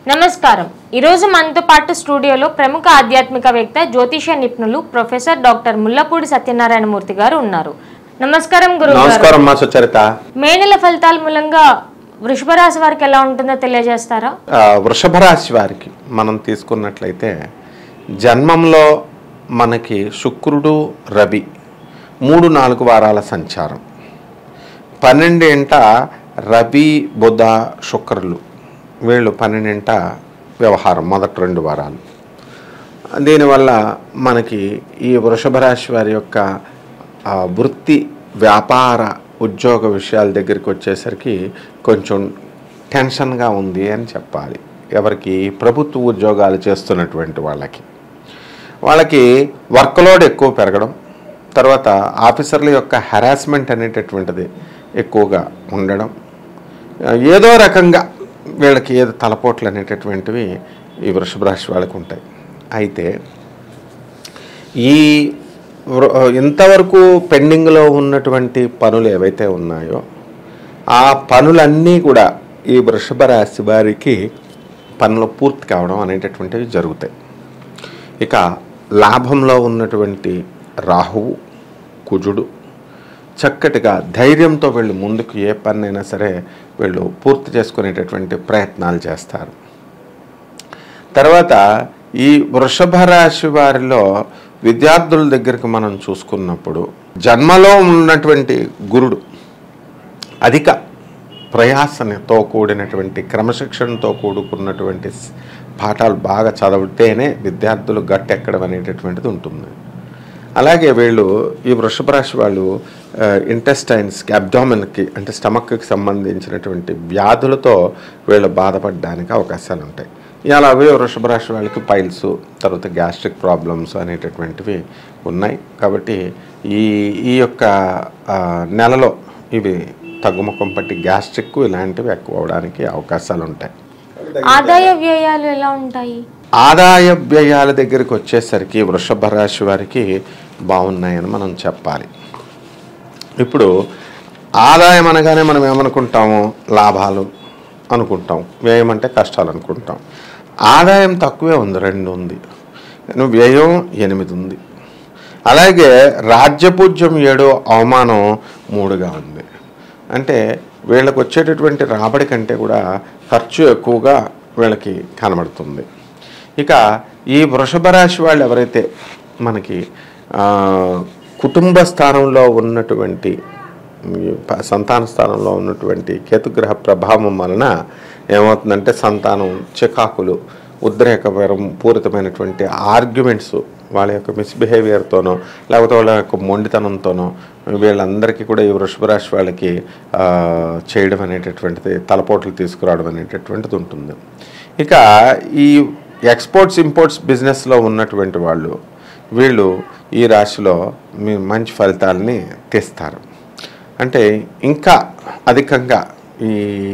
నమస్కారం ఈరోజు మనతో పాటు స్టూడియోలో ప్రముఖ ఆధ్యాత్మికవేత్త జ్యోతిష నిపుణులు ప్రొఫెసర్ డాక్టర్ ముల్లపూడి సత్యనారాయణమూర్తి గారు ఉన్నారు నమస్కారం గురువు గారు నమస్కారం మా సుచరిత మే నెల ఫలితాల మూలంగా వృషభ రాశి వారికి ఎలా ఉంటుందో తెలియజేస్తారా ఆ, వృషభ రాశి వారికి మనం తీసుకున్నట్లయితే జన్మంలో మనకి శుక్రుడు రవి మూడు నాలుగు వారాల సంచారం పన్నెండింట రవి బుధ శుక్రులు వీళ్ళు పన్నెండింట వ్యవహారం మొదటి రెండు వారాలు దీనివల్ల మనకి ఈ వృషభ రాశి వారి యొక్క ఆ, వృత్తి వ్యాపార ఉద్యోగ విషయాల దగ్గరికి వచ్చేసరికి కొంచెం టెన్షన్గా ఉంది అని చెప్పాలి ఎవరికి ప్రభుత్వ ఉద్యోగాలు చేస్తున్నటువంటి వాళ్ళకి వాళ్ళకి వర్క్లోడ్ ఎక్కువ పెరగడం తర్వాత ఆఫీసర్ల యొక్క హెరాస్మెంట్ అనేటటువంటిది ఎక్కువగా ఉండడం ఏదో రకంగా వీళ్ళకి ఏదో తలపోట్లు అనేటటువంటివి ఈ వృషభ రాశి వాళ్ళకి ఉంటాయి అయితే ఈ వృ- ఇంతవరకు పెండింగ్లో ఉన్నటువంటి పనులు ఏవైతే ఉన్నాయో ఆ పనులన్నీ కూడా ఈ వృషభ రాశి వారికి పనులు పూర్తి కావడం అనేటటువంటివి జరుగుతాయి ఇక లాభంలో ఉన్నటువంటి రాహువు కుజుడు చక్కటిగా ధైర్యంతో వీళ్ళు ముందుకు ఏ పనైనా సరే వీళ్ళు పూర్తి చేసుకునేటటువంటి ప్రయత్నాలు చేస్తారు తర్వాత ఈ వృషభ రాశి వారిలో విద్యార్థుల దగ్గరికి మనం చూసుకున్నప్పుడు జన్మలో ఉన్నటువంటి గురుడు అధిక ప్రయాసనతో కూడినటువంటి క్రమశిక్షణతో కూడుకున్నటువంటి స్- పాఠాలు బాగా చదివితేనే విద్యార్థులు గట్టెక్కడం అనేటటువంటిది ఉంటుంది అలాగే వీళ్ళు ఈ వృషభ రాశి వాళ్ళు ఇంటెస్టైన్స్కి అబ్డామిన్కి అంటే స్టమక్కి సంబంధించినటువంటి వ్యాధులతో వీళ్ళు బాధపడడానికి అవకాశాలు ఉంటాయి అలాగే వృషభ రాశి వాళ్ళకి పైల్స్ తర్వాత గ్యాస్ట్రిక్ ప్రాబ్లమ్స్ అనేటటువంటివి ఉన్నాయి కాబట్టి ఈ ఈ యొక్క ఆ, నెలలో ఇవి తగ్గుముఖం పట్టి గ్యాస్ట్రిక్ ఇలాంటివి ఎక్కువ అవడానికి అవకాశాలు ఉంటాయి ఆదాయ వ్యయాలు ఎలా ఉంటాయి ఆదాయ వ్యయాల దగ్గరికి వచ్చేసరికి వృషభ రాశి వారికి బాగున్నాయని మనం చెప్పాలి ఇప్పుడు ఆదాయం అనగానే మనం ఏమనుకుంటాము లాభాలు అనుకుంటాం వ్యయం అంటే కష్టాలు అనుకుంటాం ఆదాయం తక్కువే ఉంది రెండు ఉంది కానీ వ్యయం ఎనిమిది ఉంది అలాగే రాజ్యపూజ్యం ఏడు అవమానం మూడుగా ఉంది అంటే వీళ్ళకి వచ్చేటటువంటి రాబడి కంటే కూడా ఖర్చు ఎక్కువగా వీళ్ళకి కనబడుతుంది ఇక ఈ వృషభ రాశి వాళ్ళు ఎవరైతే మనకి ఆ, కుటుంబ స్థానంలో ఉన్నటువంటి ఈ ప- సంతాన స్థానంలో ఉన్నటువంటి కేతుగ్రహ ప్రభావం వలన ఏమవుతుందంటే సంతానం చికాకులు ఉద్రేకపరం పూరితమైనటువంటి ఆర్గ్యుమెంట్స్ వాళ్ళ యొక్క మిస్బిహేవియర్తోనో లేకపోతే వాళ్ళ యొక్క మొండితనంతోనో వీళ్ళందరికీ కూడా ఈ వృషభ రాశి వాళ్ళకి ఆ, చేయడం అనేటటువంటిది తలపోట్లు తీసుకురావడం అనేటటువంటిది ఉంటుంది ఇక ఈ ఎక్స్పోర్ట్స్ ఇంపోర్ట్స్ బిజినెస్లో ఉన్నటువంటి వాళ్ళు వీళ్ళు ఈ రాశిలో మీ మంచి ఫలితాలని తెస్తారు అంటే ఇంకా అధికంగా ఈ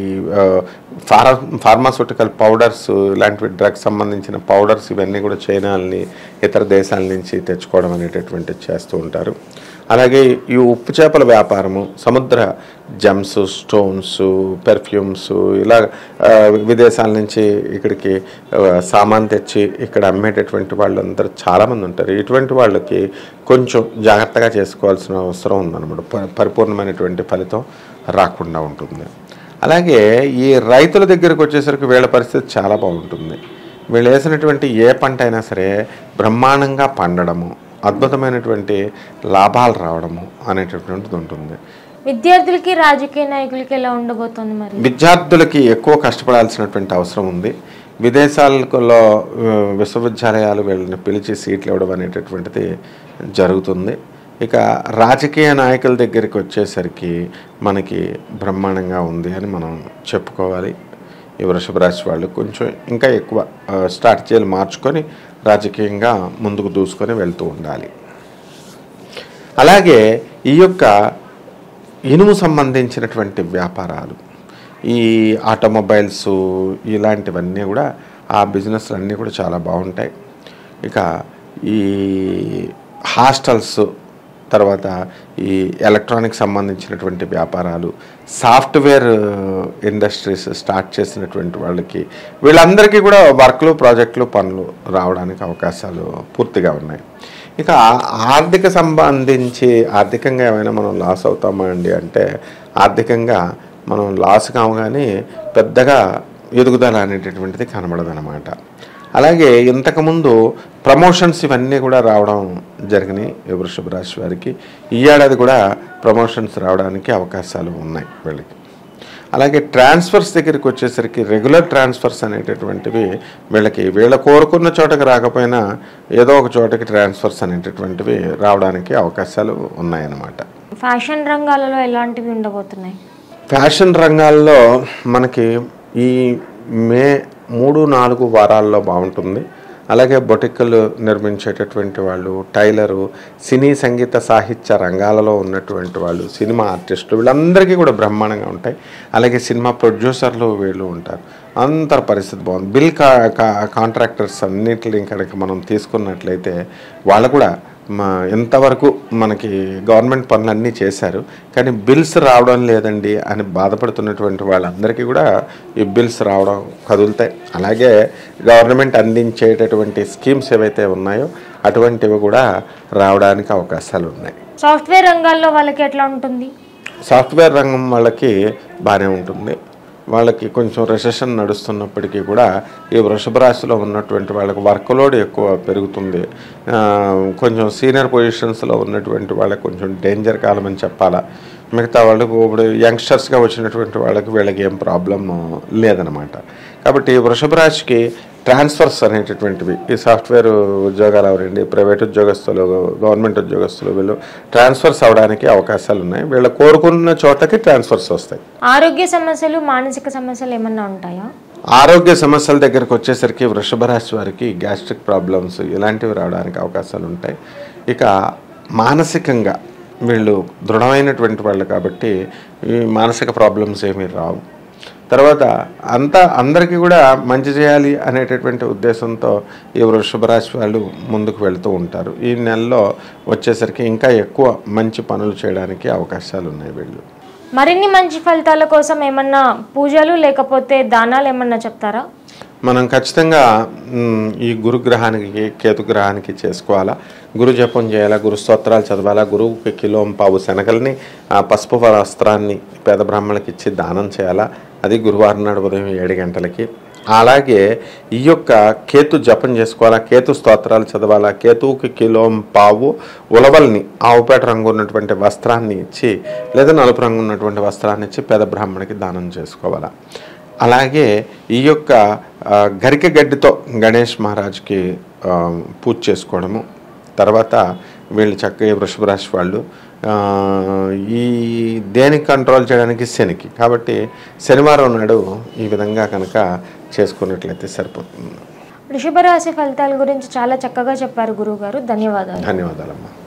ఫార్ ఫార్మాస్యూటికల్ పౌడర్స్ ఇలాంటివి డ్రగ్స్ సంబంధించిన పౌడర్స్ ఇవన్నీ కూడా చైనాలని ఇతర దేశాల నుంచి తెచ్చుకోవడం అనేటటువంటిది చేస్తూ ఉంటారు అలాగే ఈ ఉప్పు చేపల వ్యాపారము సముద్ర జమ్స్ స్టోన్స్ పెర్ఫ్యూమ్స్ ఇలా ఆ, విదేశాల నుంచి ఇక్కడికి ఆ, సామాన్ తెచ్చి ఇక్కడ అమ్మేటటువంటి వాళ్ళందరూ చాలామంది ఉంటారు ఇటువంటి వాళ్ళకి కొంచెం జాగ్రత్తగా చేసుకోవాల్సిన అవసరం ఉందన్నమాట ప- పరిపూర్ణమైనటువంటి ఫలితం రాకుండా ఉంటుంది అలాగే ఈ రైతుల దగ్గరికి వచ్చేసరికి వీళ్ళ పరిస్థితి చాలా బాగుంటుంది వీళ్ళు వేసినటువంటి ఏ పంట అయినా సరే బ్రహ్మాండంగా పండడము అద్భుతమైనటువంటి లాభాలు రావడము అనేటటువంటిది ఉంటుంది విద్యార్థులకి రాజకీయ నాయకులకి ఎలా ఉండబోతోంది మరి విద్యార్థులకి ఎక్కువ కష్టపడాల్సినటువంటి అవసరం ఉంది విదేశాలలో ఆ, విశ్వవిద్యాలయాలు వీళ్ళని పిలిచి సీట్లు ఇవ్వడం అనేటటువంటిది జరుగుతుంది ఇక రాజకీయ నాయకుల దగ్గరికి వచ్చేసరికి మనకి బ్రహ్మాండంగా ఉంది అని మనం చెప్పుకోవాలి ఈ వృషభ రాశి వాళ్ళు కొంచెం ఇంకా ఎక్కువ ఆ, స్ట్రాటజీలు మార్చుకొని రాజకీయంగా ముందుకు దూసుకొని వెళ్తూ ఉండాలి అలాగే ఈ యొక్క ఇనుము సంబంధించినటువంటి వ్యాపారాలు ఈ ఆటోమొబైల్స్ ఇలాంటివన్నీ కూడా ఆ బిజినెస్లు అన్నీ కూడా చాలా బాగుంటాయి ఇక ఈ హాస్టల్స్ తర్వాత ఈ ఎలక్ట్రానిక్ సంబంధించినటువంటి వ్యాపారాలు సాఫ్ట్వేర్ ఇండస్ట్రీస్ స్టార్ట్ చేసినటువంటి వాళ్ళకి వీళ్ళందరికీ కూడా వర్క్లు ప్రాజెక్టులు పనులు రావడానికి అవకాశాలు పూర్తిగా ఉన్నాయి ఇక ఆర్థిక సంబంధించి ఆర్థికంగా ఏమైనా మనం లాస్ అవుతామా అండి అంటే ఆర్థికంగా మనం లాస్ కావగానే పెద్దగా ఎదుగుదల అనేటటువంటిది కనబడదన్నమాట అలాగే ఇంతకుముందు ప్రమోషన్స్ ఇవన్నీ కూడా రావడం జరిగినాయి ఈ వృషభ రాశి వారికి ఈ ఏడాది కూడా ప్రమోషన్స్ రావడానికి అవకాశాలు ఉన్నాయి వీళ్ళకి అలాగే ట్రాన్స్ఫర్స్ దగ్గరికి వచ్చేసరికి రెగ్యులర్ ట్రాన్స్ఫర్స్ అనేటటువంటివి వీళ్ళకి వీళ్ళ కోరుకున్న చోటకి రాకపోయినా ఏదో ఒక చోటకి ట్రాన్స్ఫర్స్ అనేటటువంటివి రావడానికి అవకాశాలు ఉన్నాయన్నమాట ఫ్యాషన్ రంగాలలో ఎలాంటివి ఉండబోతున్నాయి ఫ్యాషన్ రంగాల్లో మనకి ఈ మే మూడు నాలుగు వారాల్లో బాగుంటుంది అలాగే బొటిక్కలు నిర్మించేటటువంటి వాళ్ళు టైలరు సినీ సంగీత సాహిత్య రంగాలలో ఉన్నటువంటి వాళ్ళు సినిమా ఆర్టిస్టులు వీళ్ళందరికీ కూడా బ్రహ్మాండంగా ఉంటాయి అలాగే సినిమా ప్రొడ్యూసర్లు వీళ్ళు ఉంటారు అందరి పరిస్థితి బాగుంది బిల్ కా కా- కాంట్రాక్టర్స్ అన్నింటిని కనుక మనం తీసుకున్నట్లయితే వాళ్ళు కూడా మా ఎంతవరకు మనకి గవర్నమెంట్ పనులన్నీ చేశారు కానీ బిల్స్ రావడం లేదండి అని బాధపడుతున్నటువంటి వాళ్ళందరికీ కూడా ఈ బిల్స్ రావడం కదులుతాయి అలాగే గవర్నమెంట్ అందించేటటువంటి స్కీమ్స్ ఏవైతే ఉన్నాయో అటువంటివి కూడా రావడానికి అవకాశాలు ఉన్నాయి సాఫ్ట్వేర్ రంగాల్లో వాళ్ళకి ఎట్లా ఉంటుంది సాఫ్ట్వేర్ రంగం వాళ్ళకి బాగానే ఉంటుంది వాళ్ళకి కొంచెం రెసెషన్ నడుస్తున్నప్పటికీ కూడా ఈ వృషభ రాశిలో ఉన్నటువంటి వాళ్ళకి వర్క్ లోడ్ ఎక్కువ పెరుగుతుంది ఆ, కొంచెం సీనియర్ పొజిషన్స్లో ఉన్నటువంటి వాళ్ళకి కొంచెం డేంజర్ కాలం అని చెప్పాలా మిగతా వాళ్ళకు ఇప్పుడు యంగ్స్టర్స్గా వచ్చినటువంటి వాళ్ళకి వీళ్ళకి ఏం ప్రాబ్లం లేదనమాట కాబట్టి వృషభ రాశికి ట్రాన్స్ఫర్స్ అనేటటువంటివి ఈ సాఫ్ట్వేర్ ఉద్యోగాలు అవరండి ప్రైవేట్ ఉద్యోగస్తులు గవర్నమెంట్ ఉద్యోగస్తులు వీళ్ళు ట్రాన్స్ఫర్స్ అవడానికి అవకాశాలు ఉన్నాయి వీళ్ళ కోరుకున్న చోటకి ట్రాన్స్ఫర్స్ వస్తాయి ఆరోగ్య సమస్యలు మానసిక సమస్యలు ఏమన్నా ఉంటాయా ఆరోగ్య సమస్యల దగ్గరకు వచ్చేసరికి వృషభ రాశి వారికి గ్యాస్ట్రిక్ ప్రాబ్లమ్స్ ఇలాంటివి రావడానికి అవకాశాలు ఉంటాయి ఇక మానసికంగా వీళ్ళు దృఢమైనటువంటి వాళ్ళు కాబట్టి ఈ మానసిక ప్రాబ్లమ్స్ ఏమీ రావు తర్వాత అంతా అందరికీ కూడా మంచి చేయాలి అనేటటువంటి ఉద్దేశంతో ఈ వృషభ రాశి వాళ్ళు ముందుకు వెళ్తూ ఉంటారు ఈ నెలలో వచ్చేసరికి ఇంకా ఎక్కువ మంచి పనులు చేయడానికి అవకాశాలు ఉన్నాయి వీళ్ళు మరిన్ని మంచి ఫలితాల కోసం ఏమన్నా పూజలు లేకపోతే దానాలు ఏమన్నా చెప్తారా మనం ఖచ్చితంగా మ్, ఈ గురుగ్రహానికి కేతుగ్రహానికి చేసుకోవాలా గురు జపం చేయాలా గురు స్తోత్రాలు చదవాలా గురువుకి కిలో పావు శనగల్ని ఆ పసుపు వస్త్రాన్ని పేద బ్రాహ్మణులకి ఇచ్చి దానం చేయాలా అది గురువారం నాడు ఉదయం ఏడు గంటలకి అలాగే ఈ యొక్క కేతు జపం చేసుకోవాలా కేతు స్తోత్రాలు చదవాలా కేతువుకి కిలో పావు ఉలవల్ని ఆవుపేట రంగు ఉన్నటువంటి వస్త్రాన్ని ఇచ్చి లేదా నలుపు రంగు ఉన్నటువంటి వస్త్రాన్ని ఇచ్చి పేద బ్రాహ్మణికి దానం చేసుకోవాలా అలాగే ఈ యొక్క ఆ, గరిక గడ్డితో గణేష్ మహారాజ్కి ఆ, పూజ చేసుకోవడము తర్వాత వీళ్ళు చక్కగా వృషభ రాశి వాళ్ళు ఆ, ఈ దేనికి కంట్రోల్ చేయడానికి శనికి కాబట్టి శనివారం నాడు ఈ విధంగా కనుక చేసుకున్నట్లయితే సరిపోతుంది వృషభ రాశి ఫలితాల గురించి చాలా చక్కగా చెప్పారు గురువుగారు ధన్యవాదాలు ధన్యవాదాలమ్మా